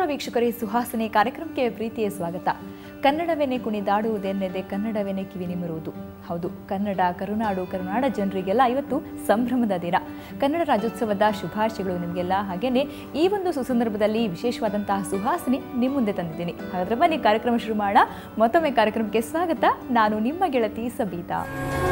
ವೀಕ್ಷಕರೇ ಸುಹಾಸಿನಿ ಕಾರ್ಯಕ್ರಮಕ್ಕೆ ಪ್ರೀತಿಯ ಸ್ವಾಗತ ಕನ್ನಡವೇನೆ ಕುಣಿದಾಡುವುದೆನ್ನೆದೆ ಕನ್ನಡವೇನೆ ಕಿವಿ ನಿಮಿರುವುದು ಹೌದು ಕನ್ನಡ ಕರುನಾಡು ಕರುನಾಡ ಜನರಿಗೆಲ್ಲ ಇವತ್ತು ಸಂಭ್ರಮದ ದಿನ ಕನ್ನಡ ರಾಜ್ಯೋತ್ಸವದ ಶುಭಾಶಯಗಳು ನಿಮಗೆಲ್ಲ ಹಾಗೇನೆ ಈ ಒಂದು ಸುಸಂದರ್ಭದಲ್ಲಿ ವಿಶೇಷವಾದಂತಹ ಸುಹಾಸಿನಿ ನಿಮ್ಮ ಮುಂದೆ ತಂದಿದ್ದೀನಿ ಹಾಗಾದ್ರೆ ಬನ್ನಿ ಕಾರ್ಯಕ್ರಮ ಶುರು ಮಾಡೋಣ ಮತ್ತೊಮ್ಮೆ ಕಾರ್ಯಕ್ರಮಕ್ಕೆ ಸ್ವಾಗತ ನಾನು ನಿಮ್ಮ ಗೆಳತಿ ಸಬೀತಾ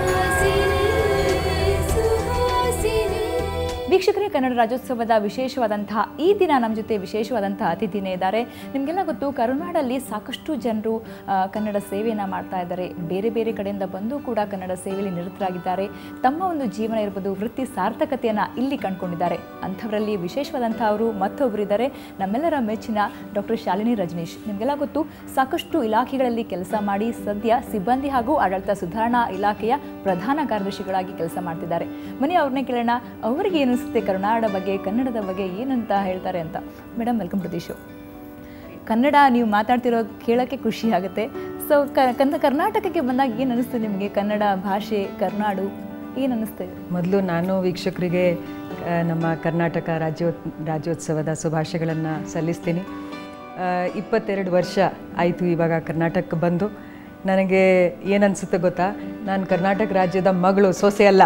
ವೀಕ್ಷಕರೇ ಕನ್ನಡ ರಾಜ್ಯೋತ್ಸವದ ವಿಶೇಷವಾದಂತಹ ಈ ದಿನ ನಮ್ಮ ಜೊತೆ ವಿಶೇಷವಾದಂತಹ ಅತಿಥಿನೇ ಇದ್ದಾರೆ ನಿಮಗೆಲ್ಲ ಗೊತ್ತು ಕರುನಾಡಲ್ಲಿ ಸಾಕಷ್ಟು ಜನರು ಆ, ಕನ್ನಡ ಸೇವೆಯನ್ನು ಮಾಡ್ತಾ ಇದ್ದಾರೆ ಬೇರೆ ಬೇರೆ ಕಡೆಯಿಂದ ಬಂದು ಕೂಡ ಕನ್ನಡ ಸೇವೆಯಲ್ಲಿ ನಿರತರಾಗಿದ್ದಾರೆ ತಮ್ಮ ಒಂದು ಜೀವನ ಇರ್ಬೋದು ವೃತ್ತಿ ಸಾರ್ಥಕತೆಯನ್ನು ಇಲ್ಲಿ ಕಂಡುಕೊಂಡಿದ್ದಾರೆ ಅಂಥವರಲ್ಲಿ ವಿಶೇಷವಾದಂಥ ಅವರು ಮತ್ತೊಬ್ಬರಿದ್ದಾರೆ ನಮ್ಮೆಲ್ಲರ ಮೆಚ್ಚಿನ ಡಾಕ್ಟರ್ ಶಾಲಿನಿ ರಜನೀಶ್ ನಿಮಗೆಲ್ಲ ಗೊತ್ತು ಸಾಕಷ್ಟು ಇಲಾಖೆಗಳಲ್ಲಿ ಕೆಲಸ ಮಾಡಿ ಸದ್ಯ ಸಿಬ್ಬಂದಿ ಹಾಗೂ ಆಡಳಿತ ಸುಧಾರಣಾ ಇಲಾಖೆಯ ಪ್ರಧಾನ ಕಾರ್ಯದರ್ಶಿಗಳಾಗಿ ಕೆಲಸ ಮಾಡ್ತಿದ್ದಾರೆ ಮನೆ ಅವ್ರನ್ನೇ ಕೇಳೋಣ ಅವರಿಗೆ ಏನಿಸುತ್ತೆ ಕನ್ನಡ ಬಗ್ಗೆ ಕನ್ನಡದ ಬಗ್ಗೆ ಏನಂತ ಹೇಳ್ತಾರೆ ಅಂತ madam welcome to the show Kannada ನೀವು ಮಾತಾಡ್ತಿರೋ ಕೇಳೋಕ್ಕೆ ಖುಷಿ ಆಗುತ್ತೆ ಸೊ ಕನ್ನ ಕರ್ನಾಟಕಕ್ಕೆ ಬಂದಾಗ ಏನು ಅನಿಸ್ತು ನಿಮಗೆ ಕನ್ನಡ ಭಾಷೆ ಕರ್ನಾಡು ಏನು ಅನ್ನಿಸ್ತಾ ಇದೆ ಮೊದಲು ನಾನು ವೀಕ್ಷಕರಿಗೆ ಆ, ನಮ್ಮ ಕರ್ನಾಟಕ ರಾಜ್ಯೋ ರಾಜ್ಯೋತ್ಸವದ ಶುಭಾಶಯಗಳನ್ನು ಸಲ್ಲಿಸ್ತೀನಿ ಆ, ಇಪ್ಪತ್ತೆರಡು ವರ್ಷ ಆಯಿತು ಇವಾಗ ಕರ್ನಾಟಕಕ್ಕೆ ಬಂದು ನನಗೆ ಏನನ್ಸುತ್ತೆ ಗೊತ್ತಾ ನಾನು ಕರ್ನಾಟಕ ರಾಜ್ಯದ ಮಗಳು ಸೊಸೆ ಅಲ್ಲ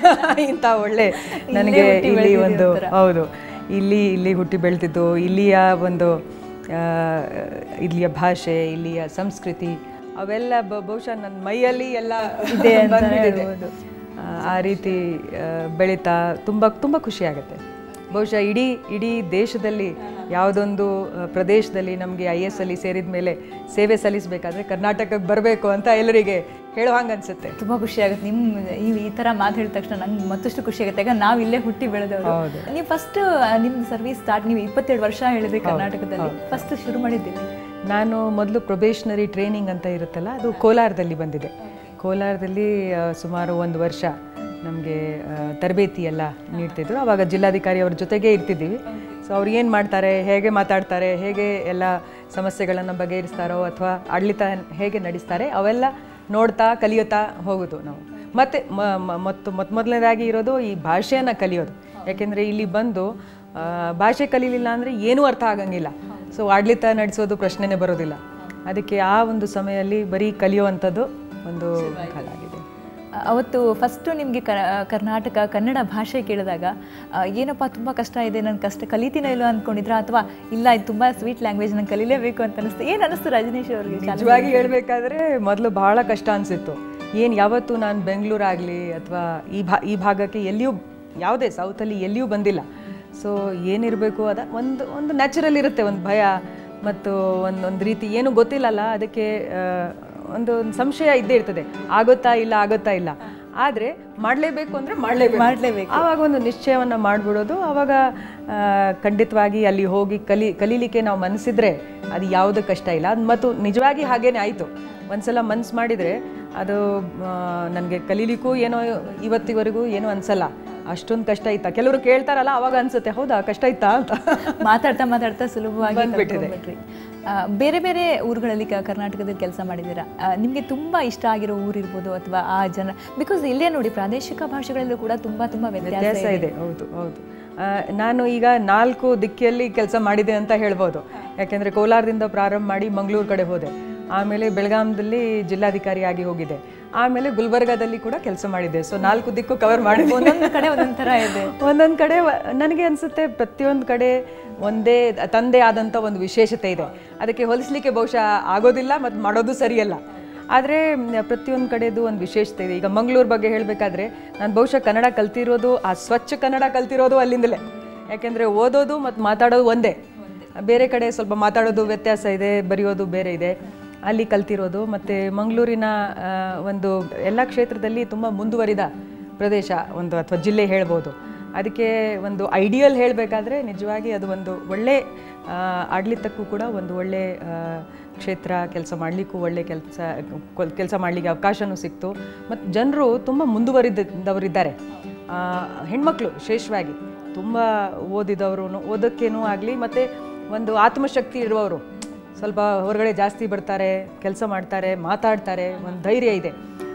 ಇಂಥ ಒಳ್ಳೆ ನನಗೆ ಹುಟ್ಟಿ ಇಲ್ಲಿ ಬೆಳ್ದಿದ್ದೀರಿ ಒಂದು ಒಂಥರ. ಹೌದು ಇಲ್ಲಿ ಇಲ್ಲಿ ಹುಟ್ಟಿ ಬೆಳೆದಿದ್ದು ಇಲ್ಲಿಯ ಒಂದು ಆ, ಇಲ್ಲಿಯ ಭಾಷೆ ಇಲ್ಲಿಯ ಸಂಸ್ಕೃತಿ ಅವೆಲ್ಲ ಬ- ಬಹುಶಃ ನನ್ನ ಮೈಯಲ್ಲಿ ಎಲ್ಲ ಇದೆ ಅಂತಾನೆ ಬಂದ್ಬಿಟ್ಟಿದೆ. ಹೇಳ್ಬೋದು. ಆ, ಆ ರೀತಿ ಆ, ಬೆಳೀತಾ ತುಂಬ ತುಂಬ ಖುಷಿ ಆಗುತ್ತೆ ಬಹುಶಃ ಇಡೀ ಇಡೀ ದೇಶದಲ್ಲಿ ಯಾವುದೊಂದು ಆ, ಪ್ರದೇಶದಲ್ಲಿ ನಮಗೆ ಐ ಎಸ್ ಅಲ್ಲಿ ಸೇರಿದ ಮೇಲೆ ಸೇವೆ ಸಲ್ಲಿಸಬೇಕಾದ್ರೆ ಕರ್ನಾಟಕಕ್ಕೆ ಬರಬೇಕು ಅಂತ ಎಲ್ಲರಿಗೆ ಹೇಳೋ ಹಂಗೆ ಅನ್ಸುತ್ತೆ ತುಂಬ ಖುಷಿ ಆಗುತ್ತೆ ನಿಮ್ಮ ನೀವು ಈ ಥರ ಮಾತು ಹೇಳಿದ ತಕ್ಷಣ ನಂಗೆ ಮತ್ತಷ್ಟು ಖುಷಿ ಆಗುತ್ತೆ ಯಾಕಂದ್ರೆ ನಾವು ಇಲ್ಲೇ ಹುಟ್ಟಿ ಬೆಳೆದವರು ಹೌದು. ನೀವು ಫಸ್ಟ್ ನಿಮ್ಮ ಸರ್ವಿಸ್ ಸ್ಟಾರ್ಟ್ ನೀವು ಇಪ್ಪತ್ತೆರಡು ವರ್ಷ ಹೇಳಿದ್ರಿ ಕರ್ನಾಟಕದಲ್ಲಿ ಫಸ್ಟ್ ಶುರು ಮಾಡಿದ್ದೀರಿ ನಾನು ಮೊದಲು ಪ್ರೊಬೇಷನರಿ ಟ್ರೈನಿಂಗ್ ಅಂತ ಇರುತ್ತಲ್ಲ ಅದು ಕೋಲಾರದಲ್ಲಿ ಬಂದಿದೆ ಕೋಲಾರದಲ್ಲಿ ಆ, ಸುಮಾರು ಒಂದು ವರ್ಷ ನಮಗೆ ತರಬೇತಿ ಎಲ್ಲ ನೀಡ್ತಿದ್ರು ಆವಾಗ ಜಿಲ್ಲಾಧಿಕಾರಿ ಅವ್ರ ಜೊತೆಗೇ ಇರ್ತಿದ್ದೀವಿ ಸೊ ಅವ್ರು ಏನು ಮಾಡ್ತಾರೆ ಹೇಗೆ ಮಾತಾಡ್ತಾರೆ ಹೇಗೆ ಎಲ್ಲ ಸಮಸ್ಯೆಗಳನ್ನು ಬಗೆಹರಿಸ್ತಾರೋ ಅಥವಾ ಆಡಳಿತ ಹೇಗೆ ನಡೆಸ್ತಾರೆ ಅವೆಲ್ಲ ನೋಡ್ತಾ ಕಲಿಯುತ್ತಾ ಹೋಗೋದು ನಾವು ಮತ್ತು ಮತ್ತು ಮೊತ್ತ ಮೊದಲನೇದಾಗಿ ಇರೋದು ಈ ಭಾಷೆಯನ್ನು ಕಲಿಯೋದು ಯಾಕೆಂದರೆ ಇಲ್ಲಿ ಬಂದು ಆ, ಭಾಷೆ ಕಲೀಲಿಲ್ಲ ಅಂದರೆ ಏನೂ ಅರ್ಥ ಆಗಂಗಿಲ್ಲ ಸೊ ಆಡಳಿತ ನಡೆಸೋದು ಪ್ರಶ್ನೆನೇ ಬರೋದಿಲ್ಲ ಅದಕ್ಕೆ ಆ ಒಂದು ಸಮಯದಲ್ಲಿ ಬರೀ ಕಲಿಯುವಂಥದ್ದು ಒಂದು ಕಾಲ ಆಗಿದೆ ಅ- ಅವತ್ತು ಫಸ್ಟು ನಿಮಗೆ ಕರ್ನಾಟಕ ಕನ್ನಡ ಭಾಷೆ ಕೇಳಿದಾಗ ಆ, ಏನಪ್ಪ ತುಂಬ ಕಷ್ಟ ಇದೆ ನಾನು ಕಷ್ಟ ಕಲಿತೀನೋ ಇಲ್ಲೋ ಅಂದ್ಕೊಂಡಿದ್ರ ಅಥವಾ ಇಲ್ಲ ಇದು ತುಂಬ ಸ್ವೀಟ್ ಲ್ಯಾಂಗ್ವೇಜ್ ನಾನು ಕಲೀಲೇಬೇಕು ಅಂತ ಅನಿಸ್ತು ಏನು ಅನಿಸ್ತು ರಜನೀಶ್ ಅವ್ರಿಗೆ ನಿಜವಾಗಿ ಹೇಳಬೇಕಾದ್ರೆ ಮೊದಲು ಬಹಳ ಕಷ್ಟ ಅನಿಸಿತ್ತು ಏನು ಯಾವತ್ತೂ ನಾನು ಬೆಂಗಳೂರಾಗಲಿ ಅಥವಾ ಈ ಭಾ ಈ ಭಾಗಕ್ಕೆ ಎಲ್ಲಿಯೂ ಯಾವುದೇ ಸೌತಲ್ಲಿ ಎಲ್ಲಿಯೂ ಬಂದಿಲ್ಲ ಸೊ ಏನಿರಬೇಕು ಅದ ಒಂದು ಒಂದು ನ್ಯಾಚುರಲ್ ಇರುತ್ತೆ ಒಂದು ಭಯ ಮತ್ತು ಒಂದು ಒಂದು ರೀತಿ ಏನು ಗೊತ್ತಿಲ್ಲಲ್ಲ ಅದಕ್ಕೆ ಆ, ಒಂದು ಒಂದು ಸಂಶಯ ಇದ್ದೇ ಇರ್ತದೆ ಆಗುತ್ತಾ ಇಲ್ಲ ಆಗುತ್ತಾ ಇಲ್ಲ ಆದರೆ ಮಾಡಲೇಬೇಕು ಅಂದರೆ ಮಾಡಲೇಬೇಕು ಮಾಡ್ಲೇಬೇಕು. ಆವಾಗ ಒಂದು ನಿಶ್ಚಯವನ್ನು ಮಾಡಿಬಿಡೋದು ಆವಾಗ ಆ, ಖಂಡಿತವಾಗಿ ಅಲ್ಲಿ ಹೋಗಿ ಕಲಿ ಕಲೀಲಿಕ್ಕೆ ನಾವು ಮನಸ್ಸಿದ್ರೆ ಅದು ಯಾವುದೂ ಕಷ್ಟ ಇಲ್ಲ ಅದು ಮತ್ತು ನಿಜವಾಗಿ ಹಾಗೇನೆ ಆಯಿತು ಒಂದ್ಸಲ ಮನ್ಸು ಮಾಡಿದರೆ ಅದು ನನಗೆ ಕಲೀಲಿಕ್ಕೂ ಏನೋ ಇವತ್ತಿವರೆಗೂ ಏನೂ ಅನ್ಸಲ್ಲ ಅಷ್ಟೊಂದು ಕಷ್ಟ ಇತ್ತಾ ಕೆಲವರು ಕೇಳ್ತಾರಲ್ಲ ಅವಾಗ ಅನ್ಸುತ್ತೆ ಹೌದಾ ಕಷ್ಟ ಇತ್ತಾ ಅಂತ ಮಾತಾಡ್ತಾ ಮಾತಾಡ್ತಾ ಸುಲಭವಾಗಿ ಬಂದ್ಬಿಟ್ಟಿದೆ. ಕಲ್ತ್ಕೊಂಡ್ಬಿಟ್ರಿ. ಆ, ಬೇರೆ ಬೇರೆ ಊರುಗಳಲ್ಲಿ ಕ- ಕರ್ನಾಟಕದಲ್ಲಿ ಕೆಲಸ ಮಾಡಿದ್ದೀರಾ ನಿಮಗೆ ತುಂಬ ಇಷ್ಟ ಆಗಿರೋ ಊರಿರ್ಬೋದು ಅಥವಾ ಆ ಜನ ಬಿಕಾಸ್ ಇಲ್ಲೇ ನೋಡಿ ಪ್ರಾದೇಶಿಕ ಭಾಷೆಗಳಲ್ಲೂ ಕೂಡ ತುಂಬ ತುಂಬ ವ್ಯತ್ಯಾಸ ವ್ಯತ್ಯಾಸ ಇದೆ ಹೌದು ಹೌದು ಆ, ನಾನು ಈಗ ನಾಲ್ಕು ದಿಕ್ಕಿಯಲ್ಲಿ ಕೆಲಸ ಮಾಡಿದೆ ಅಂತ ಹೇಳ್ಬೋದು ಯಾಕೆಂದರೆ ಕೋಲಾರದಿಂದ ಪ್ರಾರಂಭ ಮಾಡಿ ಮಂಗಳೂರು ಕಡೆ ಹೋದೆ ಆಮೇಲೆ ಬೆಳಗಾಂದಲ್ಲಿ ಜಿಲ್ಲಾಧಿಕಾರಿಯಾಗಿ ಹೋಗಿದ್ದೆ ಆಮೇಲೆ ಗುಲ್ಬರ್ಗಾದಲ್ಲಿ ಕೂಡ ಕೆಲಸ ಮಾಡಿದ್ದೆ ಸೊ ನಾಲ್ಕು ದಿಕ್ಕು ಕವರ್ ಮಾಡಿ ಒಂದೊಂದು ಕಡೆ ಒಂದೊಂದು ಥರ ಇದೆ ಒಂದೊಂದು ಕಡೆ ವ- ನನಗೆ ಅನಿಸುತ್ತೆ ಪ್ರತಿಯೊಂದು ಕಡೆ ಒಂದೇ ತಂದೆ ಆದಂಥ ಒಂದು ವಿಶೇಷತೆ ಇದೆ ಅದಕ್ಕೆ ಹೋಲಿಸ್ಲಿಕ್ಕೆ ಬಹುಶಃ ಆಗೋದಿಲ್ಲ ಮತ್ತು ಮಾಡೋದು ಸರಿಯಲ್ಲ ಆದರೆ ಪ್ರತಿಯೊಂದು ಕಡೆದು ಒಂದು ವಿಶೇಷತೆ ಇದೆ ಈಗ ಮಂಗಳೂರು ಬಗ್ಗೆ ಹೇಳಬೇಕಾದ್ರೆ ನಾನು ಬಹುಶಃ ಕನ್ನಡ ಕಲ್ತಿರೋದು ಆ ಸ್ವಚ್ಛ ಕನ್ನಡ ಕಲ್ತಿರೋದು ಅಲ್ಲಿಂದಲೇ ಯಾಕೆಂದರೆ ಓದೋದು ಮತ್ತು ಮಾತಾಡೋದು ಒಂದೇ ಬೇರೆ ಕಡೆ ಸ್ವಲ್ಪ ಮಾತಾಡೋದು ವ್ಯತ್ಯಾಸ ಇದೆ ಬರೆಯೋದು ಬೇರೆ ಇದೆ ಅಲ್ಲಿ ಕಲ್ತಿರೋದು ಮತ್ತು ಮಂಗಳೂರಿನ ಆ, ಒಂದು ಎಲ್ಲ ಕ್ಷೇತ್ರದಲ್ಲಿ ತುಂಬ ಮುಂದುವರಿದ ಪ್ರದೇಶ ಒಂದು ಅಥವಾ ಜಿಲ್ಲೆ ಹೇಳ್ಬೋದು ಅದಕ್ಕೆ ಒಂದು ಐಡಿಯಲ್ ಹೇಳಬೇಕಾದ್ರೆ ನಿಜವಾಗಿ ಅದು ಒಂದು ಒಳ್ಳೆ ಆ, ಆಡಳಿತಕ್ಕೂ ಕೂಡ ಒಂದು ಒಳ್ಳೆ ಆ, ಕ್ಷೇತ್ರ ಕೆಲಸ ಮಾಡಲಿಕ್ಕೂ ಒಳ್ಳೆ ಕೆಲಸ ಕೆಲಸ ಮಾಡಲಿಕ್ಕೆ ಅವಕಾಶನೂ ಸಿಕ್ತು ಮತ್ತು ಜನರು ತುಂಬ ಮುಂದುವರಿದವರಿದ್ದಾರೆ ಹೆಣ್ಮಕ್ಳು ವಿಶೇಷವಾಗಿ ತುಂಬ ಓದಿದವರು ಓದೋಕ್ಕೇನೂ ಆಗಲಿ ಮತ್ತು ಒಂದು ಆತ್ಮಶಕ್ತಿ ಇರುವವರು ಸ್ವಲ್ಪ ಹೊರಗಡೆ ಜಾಸ್ತಿ ಬರ್ತಾರೆ ಕೆಲಸ ಮಾಡ್ತಾರೆ ಮಾತಾಡ್ತಾರೆ ಒಂದು ಧೈರ್ಯ ಇದೆ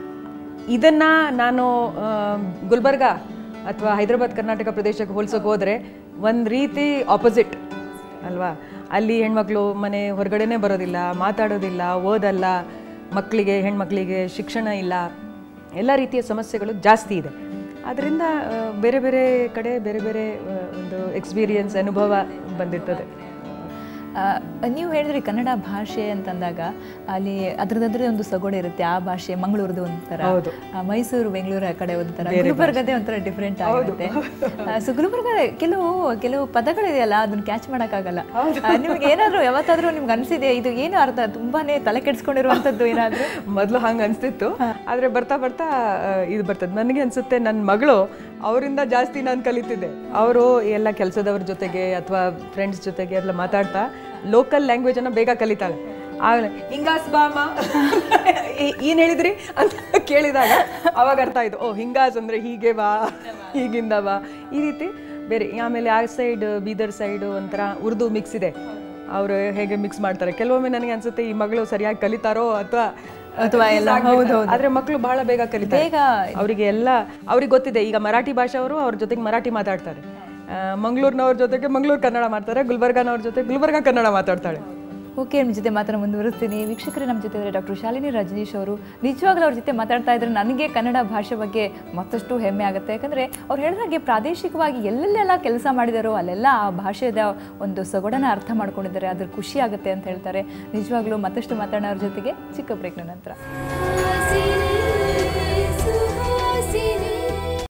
ಇದನ್ನು ನಾನು ಆ, ಗುಲ್ಬರ್ಗ ಅಥವಾ ಹೈದರಾಬಾದ್ ಕರ್ನಾಟಕ ಪ್ರದೇಶಕ್ಕೆ ಹೋಲ್ಸೋಕೆ ಹೋದರೆ ಒಂದು ರೀತಿ ಆಪೋಸಿಟ್ ಅಲ್ವಾ ಅಲ್ಲಿ ಹೆಣ್ಮಕ್ಳು ಮನೆ ಹೊರಗಡೆನೇ ಬರೋದಿಲ್ಲ ಮಾತಾಡೋದಿಲ್ಲ ಓದಲ್ಲ ಮಕ್ಕಳಿಗೆ ಹೆಣ್ಮಕ್ಳಿಗೆ ಶಿಕ್ಷಣ ಇಲ್ಲ ಎಲ್ಲ ರೀತಿಯ ಸಮಸ್ಯೆಗಳು ಜಾಸ್ತಿ ಇದೆ ಅದರಿಂದ ಬೇರೆ ಬೇರೆ ಕಡೆ ಬೇರೆ ಬೇರೆ ಆ, ಒಂದು ಎಕ್ಸ್ಪೀರಿಯನ್ಸ್ ಅನುಭವ ಬಂದಿರ್ತದೆ ಆ, ನೀವು ಹೇಳಿದ್ರಿ ಕನ್ನಡ ಭಾಷೆ ಅಂತಂದಾಗ ಅಲ್ಲಿ ಅದ್ರದ್ದೇ ಒಂದು ಸೊಗಡೆ ಇರುತ್ತೆ ಆ ಭಾಷೆ ಮಂಗಳೂರದು ಒಂಥರ ಹೌದು. ಆ, ಮೈಸೂರು ಬೆಂಗಳೂರು ಆ ಕಡೆ ಒಂಥರ ಗುಲ್ಬರ್ಗದೇ ಒಂಥರ ಡಿಫ್ರೆಂಟ್ ಆಗಿರುತ್ತೆ ಆ, ಸೊ ಗುಲ್ಬರ್ಗ ಕೆಲವು ಕೆಲವು ಪದಗಳಿದೆಯಲ್ಲ ಅದನ್ನ ಕ್ಯಾಚ್ ಮಾಡೋಕ್ಕಾಗಲ್ಲ ಆ, ನಿಮ್ಗೆ ಏನಾದ್ರು ಯಾವತ್ತಾದ್ರೂ ನಿಮ್ಗೆ ಅನ್ಸಿದೆ ಇದು ಏನು ಅರ್ಥ ತುಂಬಾನೇ ತಲೆ ಕೆಡಿಸ್ಕೊಂಡಿರುವಂಥದ್ದು ಏನಾದ್ರು ಮೊದಲು ಹಂಗೆ ಅನಿಸ್ತಿತ್ತು ಆದರೆ ಬರ್ತಾ ಬರ್ತಾ ಆ, ಇದು ಬರ್ತದೆ ನನಗೆ ಅನಿಸುತ್ತೆ ನನ್ನ ಮಗಳು ಅವರಿಂದ ಜಾಸ್ತಿ ನಾನು ಕಲಿತಿದ್ದೆ ಅವರು ಎಲ್ಲ ಕೆಲಸದವ್ರ ಜೊತೆಗೆ ಅಥವಾ ಫ್ರೆಂಡ್ಸ್ ಜೊತೆಗೆ ಎಲ್ಲ ಮಾತಾಡ್ತಾ ಲೋಕಲ್ ಲ್ಯಾಂಗ್ವೇಜನ್ನು ಬೇಗ ಕಲಿತಾಳೆ ಆಮೇಲೆ ಹಿಂಗಾಸ್ ಬಾಮ ಏನು ಹೇಳಿದ್ರಿ ಅಂತ ಕೇಳಿದಾಗ ಅವಾಗ ಅರ್ಥ ಆಯ್ತು ಓ ಹಿಂಗಾಸ್ ಅಂದರೆ ಹೀಗೆ ಬಾ ಹೀಗಿಂದ ಬಾ ಈ ರೀತಿ ಬೇರೆ ಆಮೇಲೆ ಆ ಸೈಡ್ ಬೀದರ್ ಸೈಡು ಒಂಥರ ಉರ್ದು ಮಿಕ್ಸ್ ಇದೆ ಅವರು ಹೇಗೆ ಮಿಕ್ಸ್ ಮಾಡ್ತಾರೆ ಕೆಲವೊಮ್ಮೆ ನನಗೆ ಅನ್ಸುತ್ತೆ ಈ ಮಗಳು ಸರಿಯಾಗಿ ಕಲಿತಾರೋ ಅಥವಾ ಅಥವಾ ಎಲ್ಲ ಹೌದು ಆದ್ರೆ ಮಕ್ಕಳು ಬಹಳ ಬೇಗ ಕಲಿತಾರೆ ಬೇಗ ಅವರಿಗೆ ಎಲ್ಲ ಅವ್ರಿಗೆ ಗೊತ್ತಿದೆ ಈಗ ಮರಾಠಿ ಭಾಷೆಯವರು ಅವ್ರ ಜೊತೆಗೆ ಮರಾಠಿ ಮಾತಾಡ್ತಾರೆ ಆ, ಮಂಗಳೂರಿನವ್ರ ಜೊತೆಗೆ ಮಂಗಳೂರು ಕನ್ನಡ ಮಾಡ್ತಾರೆ ಗುಲ್ಬರ್ಗಾನವ್ರ ಜೊತೆ ಗುಲ್ಬರ್ಗಾ ಕನ್ನಡ ಮಾತಾಡ್ತಾಳೆ ಓಕೆ ನಿಮ್ಮ ಜೊತೆ ಮಾತ್ರ ಮುಂದುವರಿಸ್ತೀನಿ ವೀಕ್ಷಕರೇ ನಮ್ಮ ಜೊತೆ ಇದ್ದಾರೆ ಡಾಕ್ಟರ್ ಶಾಲಿನಿ ರಜನೀಶ್ ಅವರು ನಿಜವಾಗ್ಲೂ ಅವ್ರ ಜೊತೆ ಮಾತಾಡ್ತಾ ಇದ್ರೆ ನನಗೆ ಕನ್ನಡ ಭಾಷೆ ಬಗ್ಗೆ ಮತ್ತಷ್ಟು ಹೆಮ್ಮೆ ಆಗುತ್ತೆ ಯಾಕಂದರೆ ಅವ್ರು ಹೇಳಿದಾಗೆ ಪ್ರಾದೇಶಿಕವಾಗಿ ಎಲ್ಲೆಲ್ಲೆಲ್ಲ ಕೆಲಸ ಮಾಡಿದಾರೋ ಅಲ್ಲೆಲ್ಲ ಆ ಭಾಷೆದ ಒಂದು ಸೊಗಡನ್ನ ಅರ್ಥ ಮಾಡ್ಕೊಂಡಿದ್ದಾರೆ ಅದ್ರ ಖುಷಿ ಆಗುತ್ತೆ ಅಂತ ಹೇಳ್ತಾರೆ ನಿಜವಾಗ್ಲೂ ಮತ್ತಷ್ಟು ಮಾತಾಡೋಣ ಅವ್ರ ಜೊತೆಗೆ ಚಿಕ್ಕ ಬ್ರೇಕ್ನ ನಂತರ